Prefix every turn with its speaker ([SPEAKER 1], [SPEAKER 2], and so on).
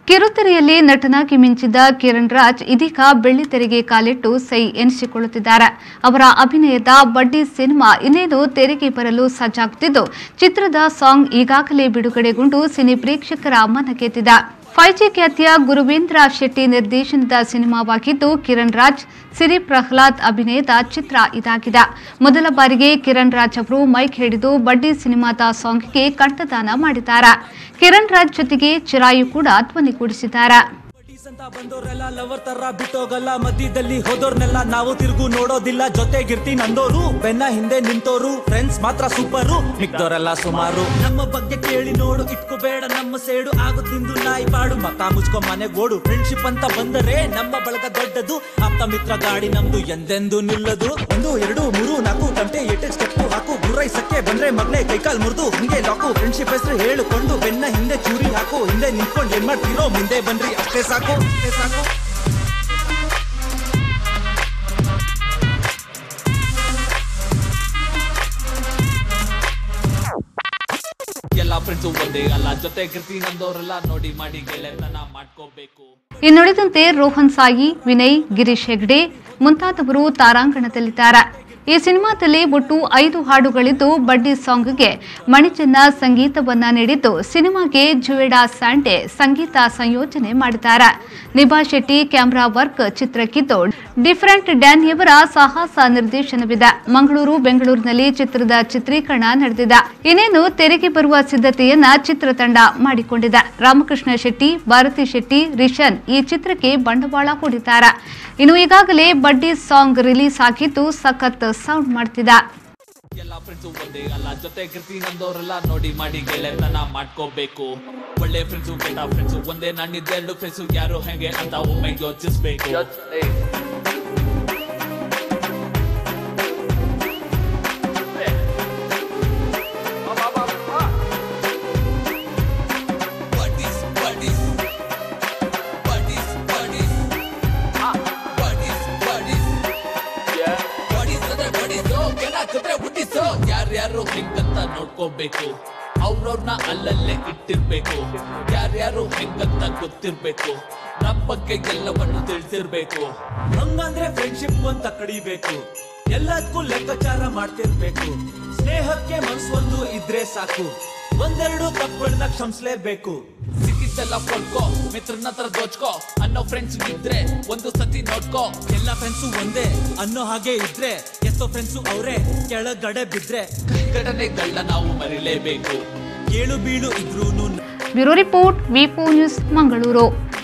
[SPEAKER 1] ಕಿರುತೆರೆಯಲ್ಲಿ ನಟನಾಗಿ ಮಿಂಚಿದ್ದ ಕಿರಣ್ ರಾಜ್ ಇದೀಗ ಬೆಳ್ಳಿತೆರೆಗೆ ಕಾಲಿಟ್ಟು ಸೈ ಎನಿಸಿಕೊಳ್ಳುತ್ತಿದ್ದಾರೆ ಅವರ ಅಭಿನಯದ ಬಡ್ಡಿ ಸಿನಿಮಾ ಇನ್ನೇನು ತೆರೆಗೆ ಬರಲು ಸಜ್ಜಾಗುತ್ತಿದ್ದು ಚಿತ್ರದ ಸಾಂಗ್ ಈಗಾಗಲೇ ಬಿಡುಗಡೆಗೊಂಡು ಸಿನಿ ಪ್ರೇಕ್ಷಕರ ಮನ ಗೆದ್ದಿದೆ ಫೈವ್ ಜಿ ಖ್ಯಾತಿಯ ಗುರುವೇಂದ್ರ ಶೆಟ್ಟಿ ನಿರ್ದೇಶನದ ಸಿನಿಮಾವಾಗಿದ್ದು ಕಿರಣ್ ರಾಜ್ ಸಿರಿ ಪ್ರಹ್ಲಾದ್ ಅಭಿನಯದ ಚಿತ್ರ ಇದಾಗಿದೆ ಮೊದಲ ಬಾರಿಗೆ ಕಿರಣ್ ರಾಜ್ ಅವರು ಮೈಕ್ ಹಿಡಿದು ಬಡ್ಡಿ ಸಿನಿಮಾದ ಸಾಂಗ್ಗೆ ಕಂಠದಾನ ಮಾಡಿದ್ದಾರೆ ಕಿರಣ್ ರಾಜ್ ಜೊತೆಗೆ ಚಿರಾಯು ಕೂಡ ಧ್ವನಿಗೂಡಿಸಿದ್ದಾರೆ
[SPEAKER 2] ಬಡೀಸ್ ಅಂತ ಬಂದೋರೆಲ್ಲ ಲವರ್ ತರ ಬಿಟ್ಟೋಗಲ್ಲ ಮಧ್ಯದಲ್ಲಿ ಹೋದೋರ್ನೆಲ್ಲ ನಾವು ತಿರುಗು ನೋಡೋದಿಲ್ಲ ಜೊತೆಗಿರ್ತೀನಿ ಅಂದೋರು ಬೆನ್ನ ಹಿಂದೆ ನಿಂತೋರು ಫ್ರೆಂಡ್ಸ್ ಮಾತ್ರ ಸೂಪರು ಮಿಕ್ದೋರೆಲ್ಲ ಸುಮಾರು ನಮ್ಮ ಬಗ್ಗೆ ಕೇಳಿ ನೋಡು ಇಟ್ಕೋಬೇಡ ನಮ್ಮ ಸೇಡು ಆಗು ತಿಂದು ನಾಯಿ ಪಾಡು ಮಕ್ಕ ಮುಚ್ಕೊ ಮನೆಗ್ ಓಡು ಫ್ರೆಂಡ್ಶಿಪ್ ಅಂತ ಬಂದರೆ ನಮ್ಮ ಬಳಗ ದೊಡ್ಡದು ಆಪ್ತ ಮಿತ್ರ ಗಾಡಿ ನಮ್ದು ಎಂದೆಂದು ನಿಲ್ಲದು ಒಂದು ಎರಡು ಮೂರು ನಾಲ್ಕು ಗಂಟೆ ಎಟ್ಟೆ ಸ್ಟೆಪ್ ಹಾಕು ಗುರ್ರೈಸಕ್ಕೆ ಬಂದ್ರೆ ಮಗ್ನೆ ಕೈಕಾಲ್ ಮುರಿದು ಹಿಂಗೆ ಲಾಕು ಫ್ರೆಂಡ್ಶಿಪ್ ಹೆಸರು ಹೇಳಿಕೊಂಡು ಬೆನ್ನ ಹಿಂದೆ ಚೂರಿ ಹಾಕು ಹಿಂದೆ ನಿಂತ್ಕೊಂಡು ಏನ್ ಮಾಡ್ತೀರೋ ಮುಂದೆ ಬನ್ರಿ ಅಷ್ಟೇ ಸಾಕು ಅಷ್ಟೇ ಸಾಕು
[SPEAKER 3] ಎಲ್ಲ ಫ್ರೆಂಡ್ಸು ಒಂದೇ ಅಲ್ಲ ಜೊತೆಗಿರ್ತೀನಿ ಅಂದವರೆಲ್ಲ ನೋಡಿ ಮಾಡಿ ಗೆಳೆತನ ಮಾಡ್ಕೋಬೇಕು
[SPEAKER 1] ಇನ್ನುಳಿದಂತೆ ರೋಹನ್ ಸಾಯಿ ವಿನಯ್ ಗಿರೀಶ್ ಹೆಗ್ಡೆ ಮುಂತಾದವರು ತಾರಾಂಗಣದಲ್ಲಿದ್ದಾರೆ ಈ ಸಿನಿಮಾದಲ್ಲಿ ಒಟ್ಟು ಐದು ಹಾಡುಗಳಿದ್ದು ಬಡ್ಡಿ ಸಾಂಗ್ಗೆ ಮಣಿಚನ್ನ ಸಂಗೀತವನ್ನ ನೀಡಿದ್ದು ಸಿನಿಮಾಗೆ ಜುವೆಡಾ ಸ್ಯಾಂಡೆ ಸಂಗೀತ ಸಂಯೋಜನೆ ಮಾಡಿದ್ದಾರೆ ನಿಭಾ ಶೆಟ್ಟಿ ಕ್ಯಾಮ್ರಾ ವರ್ಕ್ ಚಿತ್ರಕ್ಕಿದ್ದು ಡಿಫರೆಂಟ್ ಡ್ಯಾನ್ ಇವರ ಸಾಹಸ ನಿರ್ದೇಶನವಿದೆ ಮಂಗಳೂರು ಬೆಂಗಳೂರಿನಲ್ಲಿ ಚಿತ್ರದ ಚಿತ್ರೀಕರಣ ನಡೆದಿದೆ ಇನ್ನೇನು ತೆರೆಗೆ ಬರುವ ಸಿದ್ಧತೆಯನ್ನ ಚಿತ್ರತಂಡ ಮಾಡಿಕೊಂಡಿದೆ ರಾಮಕೃಷ್ಣ ಶೆಟ್ಟಿ ಭಾರತಿ ಶೆಟ್ಟಿ ರಿಷನ್ ಈ ಚಿತ್ರಕ್ಕೆ ಬಂಡವಾಳ ಹೂಡಿದ್ದಾರೆ ಇನ್ನು ಈಗಾಗಲೇ ಬಡ್ಡಿ ಸಾಂಗ್ ರಿಲೀಸ್ ಆಗಿದ್ದು ಸಖತ್ ಸೌಂಡ್ ಮಾಡ್ತಿದೆ
[SPEAKER 3] ಎಲ್ಲ ಫ್ರೆಂಡ್ಸು ಒಂದೇ ಅಲ್ಲ ಜೊತೆಗಿರ್ತೀನಿ ಅಂದವರೆಲ್ಲ ನೋಡಿ ಮಾಡಿ ಗೆಳೆತನ ಮಾಡ್ಕೋಬೇಕು ಒಳ್ಳೆ ಫ್ರೆಂಡ್ಸು ಕೆಟ್ಟ ಫ್ರೆಂಡ್ಸು ಒಂದೇ ನನ್ನಿದ್ದೆರಡು ಫ್ರೆಂಡ್ಸು ಯಾರು ಹೆಂಗೆ ಅಂತ ಒಮ್ಮೆ ಯೋಚಿಸ್ಬೇಕು Buddies, buddies. Buddies, buddies. Ah, buddies, buddies. ಬಡಿಸಿದ್ರೆ ಬಡಿಸೋ ಕೆಣಕಿದ್ರೆ ಹುಟ್ಟಿಸೋ ಯಾರ್ಯಾರು ಹೆಂಗಂತ ನೋಡ್ಕೋಬೇಕು ಅವ್ರವ್ರನ್ನ ಅಲ್ಲಲ್ಲೇ ಇಟ್ಟಿರ್ಬೇಕು ಯಾರ್ಯಾರು ಹೆಂಗಂತ ಗೊತ್ತಿರ್ಬೇಕು ನಮ್ ಬಗ್ಗೆ ಎಲ್ಲವನ್ನು ತಿಳಿಸಿರ್ಬೇಕು
[SPEAKER 2] ಹಂಗಂದ್ರೆ ಫ್ರೆಂಡ್ಶಿಪ್ ಅಂತ ಕಡಿಬೇಕು ಎಲ್ಲದಕ್ಕೂ ಲೆಕ್ಕಾಚಾರ ಮಾಡ್ತಿರ್ಬೇಕು ಸ್ನೇಹಕ್ಕೆ ಮನ್ಸೊಂದು ಇದ್ರೆ ಸಾಕು ಒಂದೆರಡು ತಪ್ಪುಗಳನ್ನ ಕ್ಷಮಿಸ್ಲೇಬೇಕು
[SPEAKER 3] ಸಿಕ್ಕಿದ್ದೆಲ್ಲ ಕೊಡ್ಕೋ ಮಿತ್ರನ ಹತ್ರ ದೋಚ್ಕೋ ಅನ್ನೋ ಫ್ರೆಂಡ್ಸ್ ಇದ್ರೆ ಒಂದು ಸತಿ ನೋಡ್ಕೋ
[SPEAKER 2] ಎಲ್ಲ ಫ್ರೆಂಡ್ಸು ಒಂದೇ ಅನ್ನೋ ಹಾಗೆ ಇದ್ರೆ ಎಷ್ಟೋ ಫ್ರೆಂಡ್ಸು ಅವರೇ ಕೆಳಗಡೆ ಬಿದ್ರೆ
[SPEAKER 3] ಘಟನೆಗಳನ್ನ ನಾವು ಮರಿಲೇಬೇಕು
[SPEAKER 2] ಏಳು ಬೀಳು ಇದ್ರೂನು
[SPEAKER 1] ಬ್ಯೂರೋ ರಿಪೋರ್ಟ್ ವಿಪೋ ನ್ಯೂಸ್ ಮಂಗಳೂರು